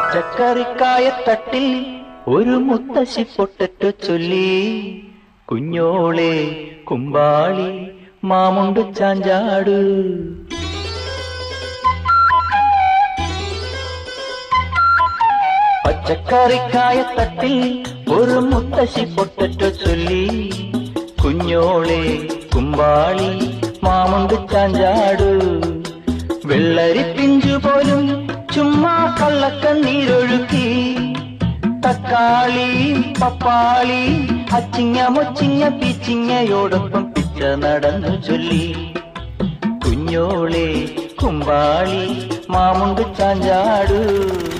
പച്ചക്കറിക്കായത്തട്ടിൽ ഒരു മുത്തശ്ശി പൊട്ടറ്റോ ചൊല്ലി കുഞ്ഞോളെ കുമ്പാളി മാമുണ്ട് ചാഞ്ചാട് പച്ചക്കറിക്കായത്തട്ടിൽ ഒരു മുത്തശ്ശി പൊട്ടറ്റോ ചൊല്ലി കുഞ്ഞോളെ കുമ്പാളി മാമുണ്ട് ചാഞ്ചാട് വെള്ളരി പിഞ്ചു പോലും ചുമ്മാ കള്ളക്കണ്ണീരൊഴുക്കി തക്കാളി പപ്പാളി അച്ചിങ്ങ മൊച്ചിങ്ങ പിച്ചിങ്ങയോടൊപ്പം പിച്ച നടന്നു ചൊല്ലി കുഞ്ഞോളെ കുമ്പാളി മാമുണ്ട് ചാഞ്ചാടു